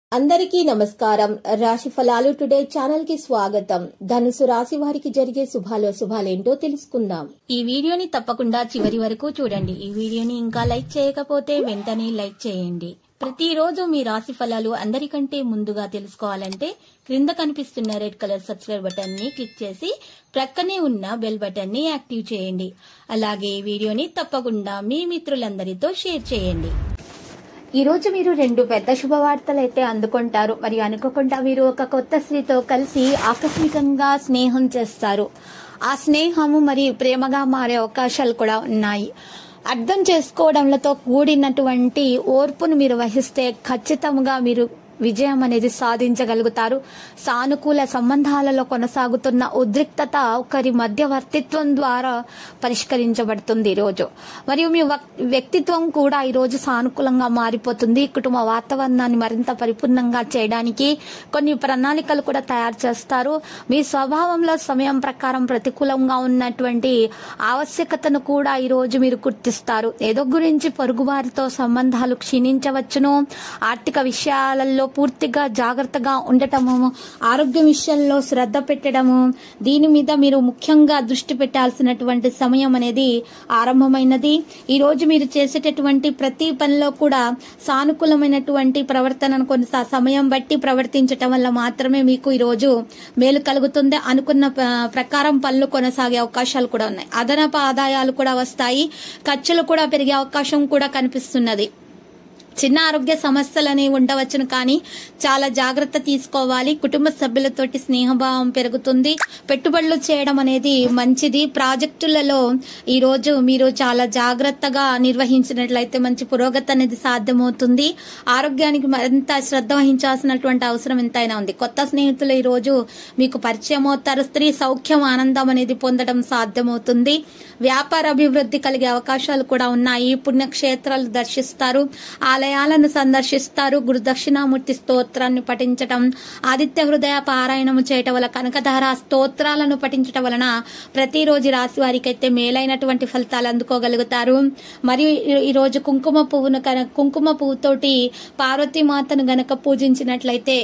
అందరికీ నమస్కారం రాశి ఫలాలు టుడే ఛానల్ కి స్వాగతం ధనుసు రాశి వారికి జరిగే శుభాలో శుభాలేంటో తెలుసుకుందాం ఈ వీడియోని తప్పకుండా చివరి వరకు చూడండి ఈ వీడియోని ఇంకా లైక్ చేయకపోతే వెంటనే లైక్ చేయండి ప్రతిరోజు మీ రాశి ఫలాలు అందరికంటే ముందుగా తెలుసుకోవాలంటే క్రింద కనిపిస్తున్న రెడ్ కలర్ సబ్స్క్రైబ్ బటన్ ని క్లిక్ చేసి ప్రక్కనే ఉన్న బెల్ బటన్ ని యాక్టివ్ చేయండి అలాగే ఈ వీడియోని తప్పకుండా మీ మిత్రులందరితో షేర్ చేయండి ఈ రోజు మీరు రెండు పెద్ద శుభవార్తలు అయితే అందుకుంటారు మరి అనుకోకుండా మీరు ఒక కొత్త స్త్రీతో కలిసి ఆకస్మికంగా స్నేహం చేస్తారు ఆ స్నేహము మరి ప్రేమగా మారే అవకాశాలు కూడా ఉన్నాయి అర్థం చేసుకోవడంలతో కూడినటువంటి ఓర్పును మీరు వహిస్తే ఖచ్చితంగా మీరు విజయం అనేది సాధించగలుగుతారు సానుకూల సంబంధాలలో కొనసాగుతున్న ఉద్రిక్తత ఒకరి మధ్యవర్తిత్వం ద్వారా పరిష్కరించబడుతుంది ఈరోజు మరియు మీ వక్- వ్యక్తిత్వం కూడా ఈరోజు సానుకూలంగా మారిపోతుంది కుటుంబ వాతావరణాన్ని మరింత పరిపూర్ణంగా చేయడానికి కొన్ని ప్రణాళికలు కూడా తయారు చేస్తారు మీ స్వభావంలో సమయం ప్రకారం ప్రతికూలంగా ఉన్నటువంటి ఆవశ్యకతను కూడా ఈరోజు మీరు గుర్తిస్తారు ఏదో గురించి పొరుగువారితో సంబంధాలు క్షీణించవచ్చును ఆర్థిక విషయాలలో పూర్తిగా జాగ్రత్తగా ఉండటము ఆరోగ్య విషయంలో శ్రద్ధ పెట్టడము దీని మీద మీరు ముఖ్యంగా దృష్టి పెట్టాల్సినటువంటి సమయం అనేది ఆరంభమైనది ఈ రోజు మీరు చేసేటటువంటి ప్రతి పనిలో కూడా సానుకూలమైనటువంటి ప్రవర్తనను కొన్ని స- సమయం బట్టి ప్రవర్తించటం వల్ల మాత్రమే మీకు ఈ రోజు మేలు కలుగుతుంది అనుకున్న ప- ప్రకారం పనులు కొనసాగే అవకాశాలు కూడా ఉన్నాయి అదనపు ఆదాయాలు కూడా వస్తాయి ఖర్చులు కూడా పెరిగే అవకాశం కూడా కనిపిస్తున్నది చిన్న ఆరోగ్య సమస్యలు అనేవి ఉండవచ్చును కానీ చాలా జాగ్రత్త తీసుకోవాలి కుటుంబ సభ్యులతోటి స్నేహభావం పెరుగుతుంది పెట్టుబడులు చేయడం అనేది మంచిది ప్రాజెక్టులలో ఈ రోజు మీరు చాలా జాగ్రత్తగా నిర్వహించినట్లయితే మంచి పురోగతి అనేది సాధ్యమవుతుంది ఆరోగ్యానికి మరింత శ్రద్ధ వహించాల్సినటువంటి అవసరం ఎంతైనా ఉంది కొత్త స్నేహితులు ఈ రోజు మీకు పరిచయం అవుతారు స్త్రీ సౌఖ్యం ఆనందం అనేది పొందడం సాధ్యమవుతుంది వ్యాపార అభివృద్ధి కలిగే అవకాశాలు కూడా ఉన్నాయి పుణ్యక్షేత్రాలు దర్శిస్తారు ఆలయాలను సందర్శిస్తారు గురు దక్షిణామూర్తి స్తోత్రాన్ని పఠించటం ఆదిత్య హృదయ పారాయణము చేయటం వల్ల కనకధార స్తోత్రాలను పఠించటం వలన ప్రతిరోజు రాశి వారికి అయితే మేలైనటువంటి ఫలితాలు అందుకోగలుగుతారు మరియు ఈ- ఈ రోజు కుంకుమ పువ్వును కన- కుంకుమ పువ్వుతోటి పార్వతీమాతను గనక పూజించినట్లయితే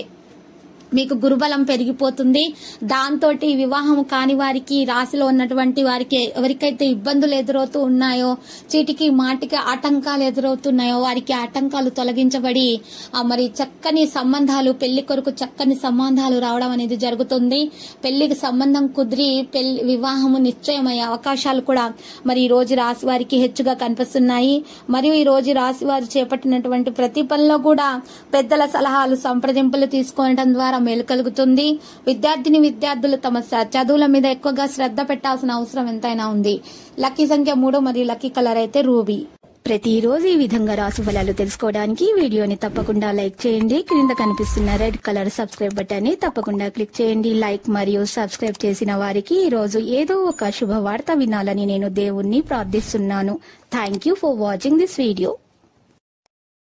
మీకు గురుబలం పెరిగిపోతుంది దాంతో వివాహం కాని వారికి రాశిలో ఉన్నటువంటి వారికి ఎవరికైతే ఇబ్బందులు ఎదురవుతూ ఉన్నాయో చీటికి మాటికి ఆటంకాలు ఎదురవుతున్నాయో వారికి ఆటంకాలు తొలగించబడి ఆ మరి చక్కని సంబంధాలు పెళ్లి కొరకు చక్కని సంబంధాలు రావడం అనేది జరుగుతుంది పెళ్లికి సంబంధం కుదిరి పెళ్లి వివాహము నిశ్చయమయ్యే అవకాశాలు కూడా మరి ఈ రోజు రాశి వారికి హెచ్చుగా కనిపిస్తున్నాయి మరియు ఈ రోజు రాశి వారు చేపట్టినటువంటి ప్రతి పనిలో కూడా పెద్దల సలహాలు సంప్రదింపులు తీసుకోవడం ద్వారా మేలు కలుగుతుంది విద్యార్థిని విద్యార్థులు తమ స- చదువుల మీద ఎక్కువగా శ్రద్ధ పెట్టాల్సిన అవసరం ఎంతైనా ఉంది లక్కీ సంఖ్య మూడు మరియు లక్కీ కలర్ అయితే రూబీ ప్రతిరోజు ఈ విధంగా రాశి ఫలాలు తెలుసుకోవడానికి ఈ వీడియోని తప్పకుండా లైక్ చేయండి క్రింద కనిపిస్తున్న రెడ్ కలర్ సబ్స్క్రైబ్ బటన్ ని తప్పకుండా క్లిక్ చేయండి లైక్ మరియు సబ్స్క్రైబ్ చేసిన వారికి ఈ రోజు ఏదో ఒక శుభవార్త వినాలని నేను దేవుణ్ణి ప్రార్థిస్తున్నాను thank you for watching this video